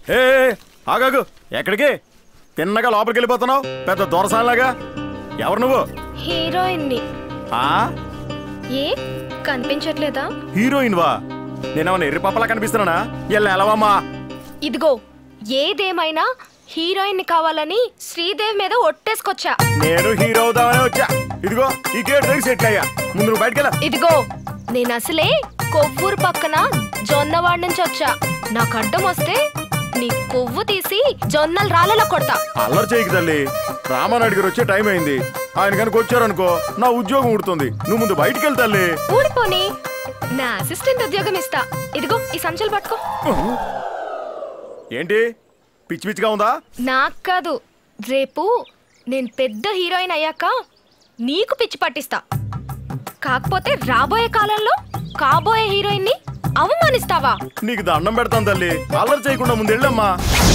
ఏ ఏ, ఆగాగు ఎక్కడికి తిన్నగా లోపలికి వెళ్ళిపోతున్నావు పెద్ద దొరసాలాగా ఎవరు నువ్వు హీరోయిన్ ని ఆ ఏ కనిపించట్లేదా హీరోయిన్ వా నేనేమన్నా ఎర్రి పప్పలా కనిపిస్తున్నానా ఎల్ల ఎలవమ్మా ఇదిగో ఏదేమైనా హీరోయిన్ ని కావాలని శ్రీదేవ్ మీద ఒట్టేసుకొచ్చా నేను హీరో అవుదామనే వచ్చా ఇదిగో ఈ గేట్ దగ్గర సెటిల్ అయ్యా ముందు నువ్వు బయటికి వెళ్ళ ఇదిగో నేను అసలే కొవ్వూరు పక్కన జొన్నవాడ నుంచి వచ్చా నాకు అడ్డం వస్తే నీ కొవ్వు తీసి జొన్నలు రాళ్ళలో కొడతా అల్లరి చేయకు తల్లి రామానాయుడు గారు వచ్చే టైం అయింది ఆయన కనుక వచ్చారనుకో నా ఉద్యోగం ఉడుతుంది నువ్వు ముందు బయటికి వెళ్తాలి తల్లి ఊడిపోని నా అసిస్టెంట్ ఉద్యోగం ఇస్తా ఇదిగో ఈ సంచులు పట్టుకో ఏంటి పిచ్చి పిచ్చిగా ఉందా నాకు కాదు రేపు నేను పెద్ద హీరోయిన్ అయ్యాక నీకు పిచ్చి పట్టిస్తా కాకపోతే రాబోయే కాలంలో కాబోయే హీరోయిన్ ని అవమానిస్తావా నీకు దండం పెడతాను తల్లి అల్లరి చేయకుండా ముందు వెళ్ళమ్మా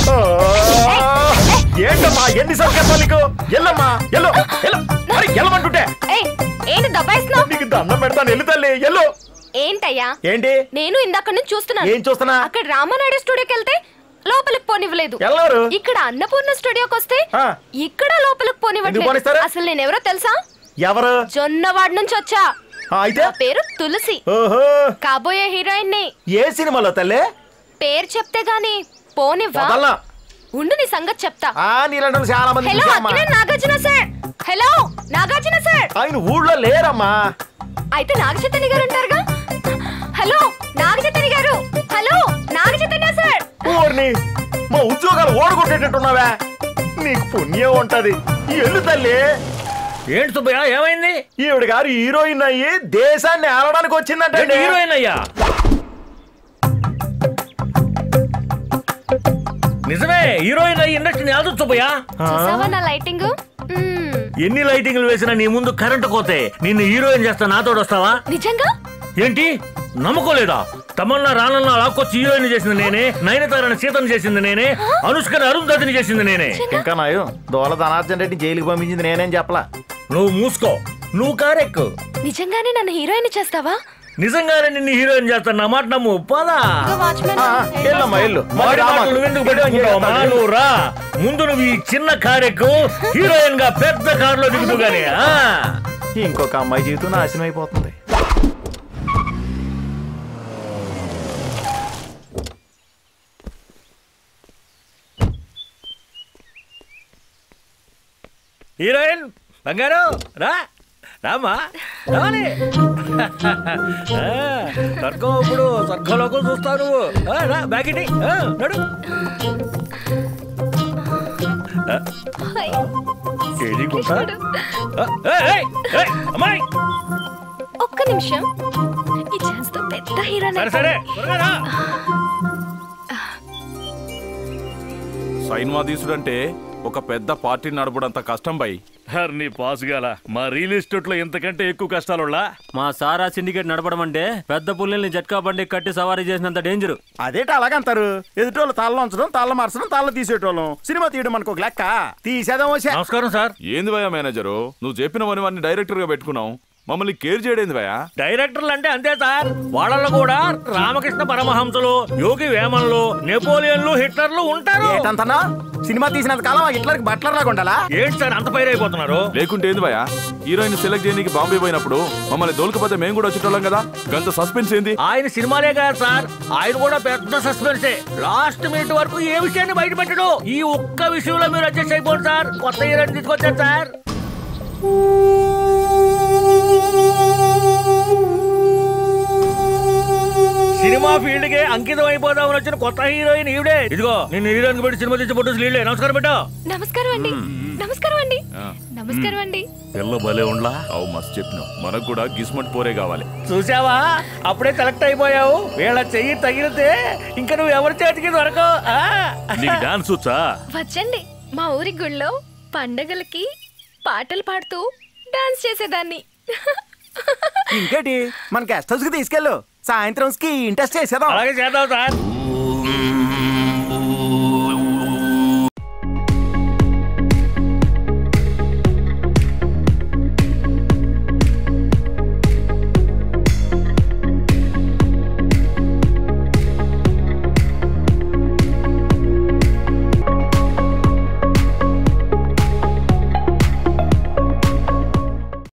ఏంటమ్మా ఎన్నిసార్లు చెప్పాలి నీకు ఎల్లమ్మా ఎల్లు ఎల్లు మరి ఎల్లమంటుంటే ఏయ్ ఏంటి దబాయిస్తున్నావు నీకు దండం పెడతాను ఎల్లు తల్లి ఎల్లు ఏంటయ్యా ఏంటి నేను ఇందాక నుంచి చూస్తున్నాను ఏం చూస్తున్నా అక్కడ రామానాయుడు స్టూడియోకి వెళ్తే లోపలికి పోనివ్వలేదు ఎల్లరు ఇక్కడ అన్నపూర్ణ స్టూడియోకి వస్తే ఆ. ఇక్కడ లోపలికి ఎందుకు పోనివ్వట్లేదు పోనిస్తారు? అసలు నేను ఎవరో తెలుసా ఎవరు జొన్నవాడ నుంచి వచ్చా ఆ, అయితే నా పేరు తులసి ఓహో కాబోయే హీరోయిన్ ని ఏ సినిమాలో తల్లి పేరు చెప్తే గాని పోనివ్వా వదలనా ఉండు నీ సంగతి చెప్తా ఆ నీలాంటి వాళ్ళు చాలా మంది హలో చూసామ్మా. Akkineni Nagarjuna sir hello Nagarjuna sir ఆయన ఊళ్ళో లేరమ్మా అయితే నాగచైతన్య గారు ఉంటారుగా హలో నాగచైతన్య గారు హలో నాగచైతన్య సార్ ఊరిని మా ఉద్యోగాలు ఓడగొట్టేటట్టున్నావా నీకు పుణ్యం ఉంటది ఎల్లు తల్లి ఏంటి సుబ్బయ్య ఏమైంది ఈవిడ గారు హీరోయిన్ అయ్యి దేశాన్ని ఆడడానికి వచ్చిందంటే ఏంటి హీరోయిన్ అయ్యా నిజమే హీరోయిన్ అయ్యి ఇండస్ట్రీని ఆదు సుబ్బయ్య చూసావా నా లైటింగ్ మ్మ్. ఎన్ని లైటింగ్లు వేసినా నీ ముందు కరెంటు కోతే నిన్ను హీరోయిన్ చేస్తా నాతో వస్తావా నిజంగా ఏంటి నమ్మకోలేదా తమన్నా రానన్నా లాక్కొచ్చి హీరోయిన్ చేసింది నేనే నయనతారని సీతను చేసింది నేనే అనుష్కని అరుంధతిని చేసింది నేనే ఇంకా నాయు దోల ధనార్జన్ రెడ్డి జైలుకి పంపించింది నేనేం చెప్పలా నువ్వు మూసుకో నువ్వు కారెక్కు నిజంగానే నన్ను హీరోయిన్ చేస్తావా నిజంగానే నిన్ను హీరోయిన్ చేస్తాను నా మాట నమ్ము పోదా ఇదిగో వాచ్మెన్ ఆ, ఎల్లమ్మా ఎల్లు మరి వాడి రామా. మాటలు నువ్వెందుకు పెట్టుకుంటావమ్మా? నువ్వు రా ముందు నువ్వు ఈ చిన్న కారెక్కు హీరోయిన్ గా పెద్ద కారులో దిగుతూ గానీ ఆ? ఇంకొక అమ్మాయి జీవితం నాశనం అయిపోతుంది హీరోయిన్ బంగారు రా రామా రావాలి ఆ, స్వర్గం ఇప్పుడు స్వర్గంలోకి చూస్తావు నువ్వు ఆ, రా బ్యాగిటి నడు హాయ్. ఏది గుంట? కృష్ణుడు. ఆ, ఏయ్, ఏయ్, ఏయ్, అమ్మాయి ఒక్క నిమిషం ఈ ఛాన్స్ తో పెద్ద హీరోయిన్ సరే సరే త్వరగా రా. సైన్మాధీసుడంటే ఒక పెద్ద పార్టీ నడపడంత కష్టం బై హర్ని పాసుగాల మా రియల్ ఎస్టేట్ లో ఇంతకంటే ఎక్కువ కష్టాలున్నా మా సారా సిండికేట్ నడపడం అంటే పెద్ద పుల్లల్ని జట్కా బండి కట్టి సవారీ చేసినంత డేంజర్ అదేట అలాగంటారు ఎదుటోళ్ళు తల్ల ఉంచడం తల్ల మార్చడం తల్ల తీసేటోళ్ళం సినిమా తీయడం మనకు ఒక లెక్క తీసేదాం వచ్చా నమస్కారం సార్ ఏంది భయ మేనేజరు నువ్వు చెప్పినవని డైరెక్టర్ గా పెట్టుకున్నావు మమ్మల్ని కేర్ చేయడేంది భయ డైరెక్టర్లు అంటే అంతే సార్ వాళ్ళలో కూడా రామకృష్ణ పరమహంసలు యోగి వేమన్లు నెపోలియన్లు హిట్లర్లు ఉంటారు ఏటంతనా సినిమా తీసినంత కాలం హిట్లర్కి బట్లర్ లాగా ఉండాలా ఏంటి సార్ అంత పైరైపోతున్నారు లేకుంటే ఏంది భయ హీరోయిన్ సెలెక్ట్ చేయడానికి బాంబే పోయినప్పుడు మమ్మల్ని దోలుకపోతే మేము కూడా వచ్చేటోళ్ళం కదా గంత సస్పెన్స్ ఏంది ఆయన సినిమాలే కదా సార్ ఆయన కూడా పెద్ద సస్పెన్సే లాస్ట్ మినిట్ వరకు ఏ విషయాన్ని బయట పెట్టడు ఈ ఒక్క విషయంలో మీరు అడ్జస్ట్ అయిపోండి సార్ కొత్త హీరోని తీసుకొచ్చారు సార్ సినిమా ఫీల్డ్ కి అంకితం అయిపోదామని వచ్చిన కొత్త హీరోయిన్ ఈవిడే ఇదిగో నేను హీరోయిన్ పెట్టి సినిమా తీసి ఫోటోస్ లీలే నమస్కారం పెట్టు నమస్కారం అండి నమస్కారం అండి నమస్కారం అండి పిల్ల భలే ఉండ్లా అవు మస్తు చెప్పినావు మనకు కూడా గిస్మట్ పోరే కావాలి చూసావా అప్పుడే కలెక్ట్ అయిపోయావు వీళ్ళ చెయ్యి తగిలితే ఇంకా నువ్వు ఎవరి చేతికి దొరకవు ఆ? నీకు డాన్స్ వచ్చా వచ్చండి మా ఊరి గుళ్ళో పండగలకి పాటలు పాడుతూ డాన్స్ చేసేదాన్ని ఇంకేటి మన గెస్ట్ హౌస్ కి తీసుకెళ్ళు సాయంత్రం కి ఇంట్రెస్ట్ చేసేదాం అలాగే చేద్దాం సార్